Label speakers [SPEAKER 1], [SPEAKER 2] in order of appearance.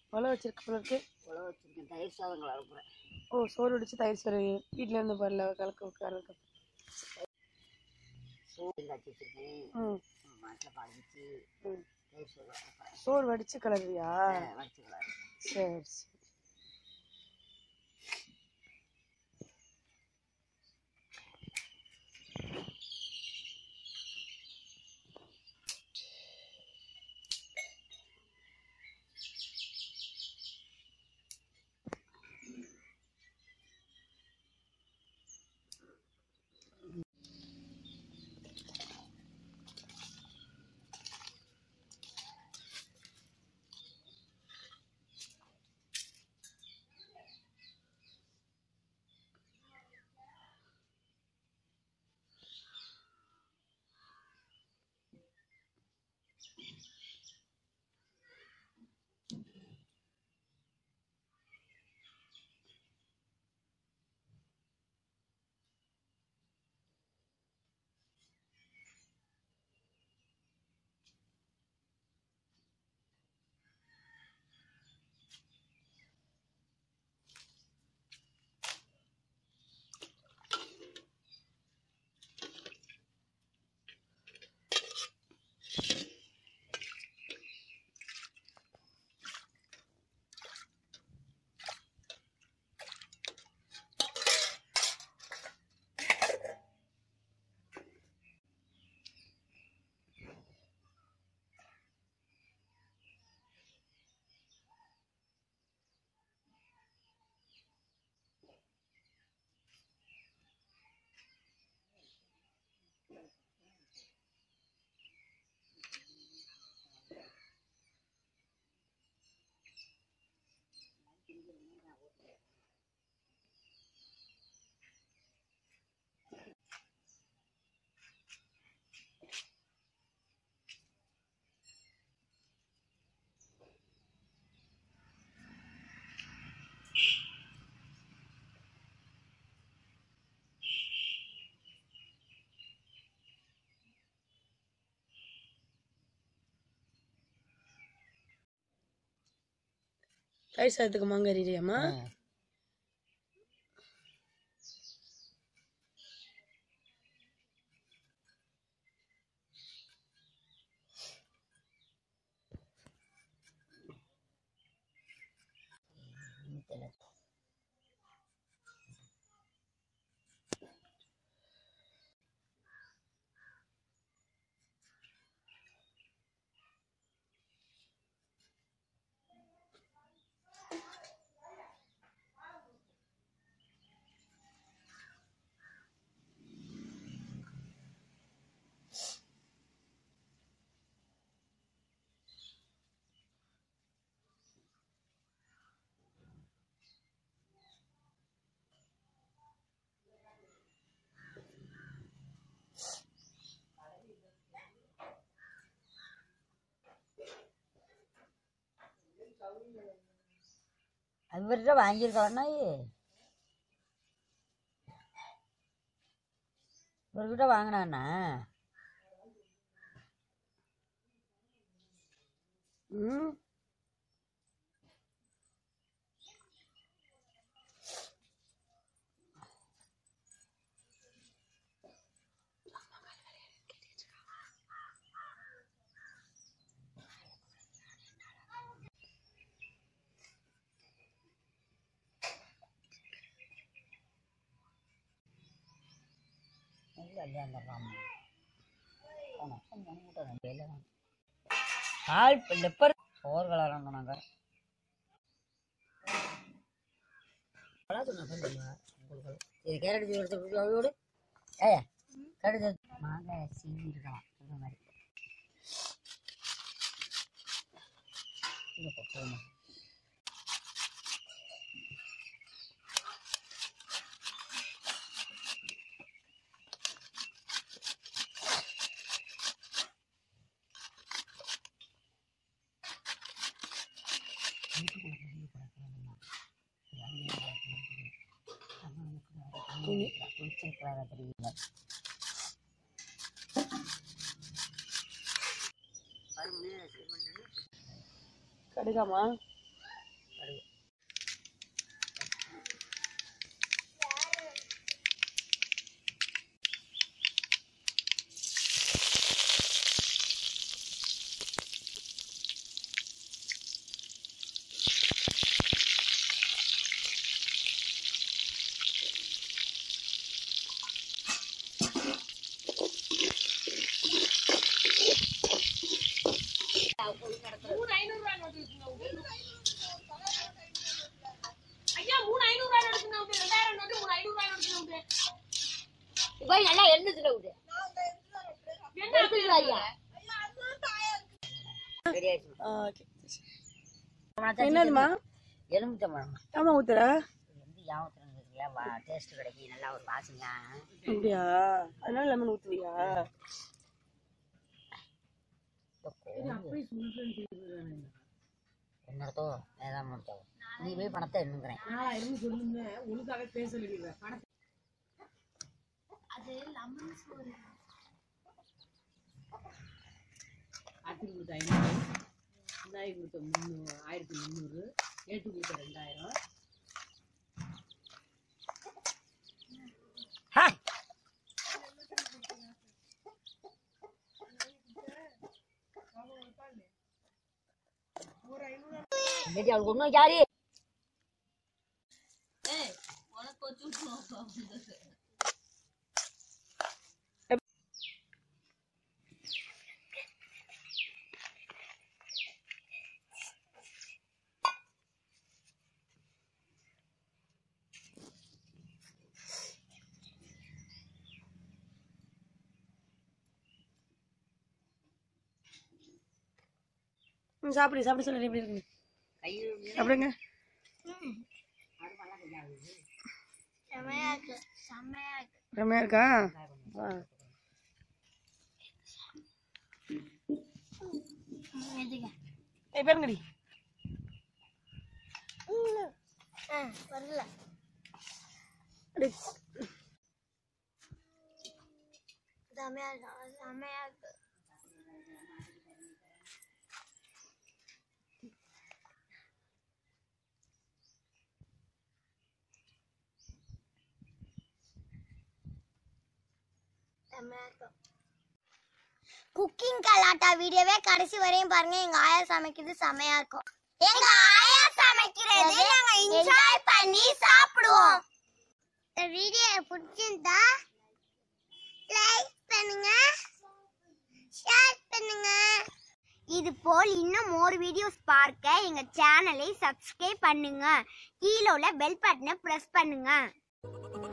[SPEAKER 1] உழவு வச்சிருக்க போல இருக்கு
[SPEAKER 2] உழவு வச்சுருக்கேன் தயிர் சாதம் கலப்புறேன்
[SPEAKER 1] ஓ சோறு அடிச்சு தயிர் சோறு வீட்டில் இருந்து வரல கலக்க கலக்க
[SPEAKER 2] சோறு காய்ச்சி வச்சுருக்கேன்
[SPEAKER 1] ம்
[SPEAKER 2] மாட்டில் பால் வச்சு
[SPEAKER 1] ம்.
[SPEAKER 2] தயிர் சோறு கலப்புறேன்
[SPEAKER 1] சோறு வடிச்சு கலருவியா
[SPEAKER 2] வச்சு கலரு
[SPEAKER 1] சரி சரி தயிர் சாதத்துக்கு மாங்காய் அரியாமா
[SPEAKER 2] அவர்கிட்ட வாங்கியிருக்கலாம்னா இவர்கிட்ட வாங்கினாண்ணா
[SPEAKER 1] ம்
[SPEAKER 2] கால் லெப்பர் சோறு கலராங்க நாங்கள் இது கேரட் ஜூஸ் எடுத்து அவையோடு ஏயா கேரட் ஜூஸ் மாங்காய் சீவி இருக்கலாம் இந்த மாதிரி இங்க போ, போதுமா. குளிச்சிருக்கிறாரா தெரியல
[SPEAKER 1] கடுகாமா
[SPEAKER 2] கிண்ணத்துல ஊத்து எடுத்துட்டு வாரியா? ரெடி ஆயிடுச்சு.
[SPEAKER 1] ஓகே
[SPEAKER 2] அவ்வளவுதான்
[SPEAKER 1] என்னதுமா
[SPEAKER 2] எலுமிச்சம்பழம்
[SPEAKER 1] ஆமா ஊத்துற
[SPEAKER 2] இது வந்து யாவத்துறதுல வா டேஸ்ட் கிடைக்கி நல்லா ஒரு வாசனையா
[SPEAKER 1] அப்படியா அதனால லெமன் ஊத்துவியா
[SPEAKER 2] என்னத்தோ வேதாம் நடத்தோ நீ போய் பணத்தை எண்ணுங்கிறேன்
[SPEAKER 3] ஆப்பிள் கொடுத்த ஐநூறு வெங்காயம் கொடுத்த முந்நூறு ஆயிரத்தி முந்நூறு ஏட்டு கொடுத்த ரெண்டாயிரம்
[SPEAKER 2] இன்னைக்கு அவளுக்கு ஒன்றும் யாரு
[SPEAKER 1] ம், சாப்பிடு சாப்பிட சொல்லு எப்படி இருக்கு
[SPEAKER 2] கையில்
[SPEAKER 1] சாப்பிடுங்க செம்மையா இருக்கா ஆ. ஏய் பேருங்கடி அடி
[SPEAKER 4] குக்கிங் கலாட்டா வீடியோவே கடைசி வரையும் பாருங்க எங்க ஆயா சமைக்கிறது செமையா இருக்கும் எங்க ஆயா சமைக்கிறது நாங்க என்ஜாய் பண்ணி சாப்பிடுவோம் இந்த வீடியோ பிடிச்சிருந்தா லைக் பண்ணுங்க ஷேர் பண்ணுங்க இது போல் இன்னும் மோர் வீடியோஸ் பார்க்க எங்க சேனலை சப்ஸ்கிரைப் பண்ணுங்க கீழே உள்ள பெல் பட்டனை பிரஸ் பண்ணுங்க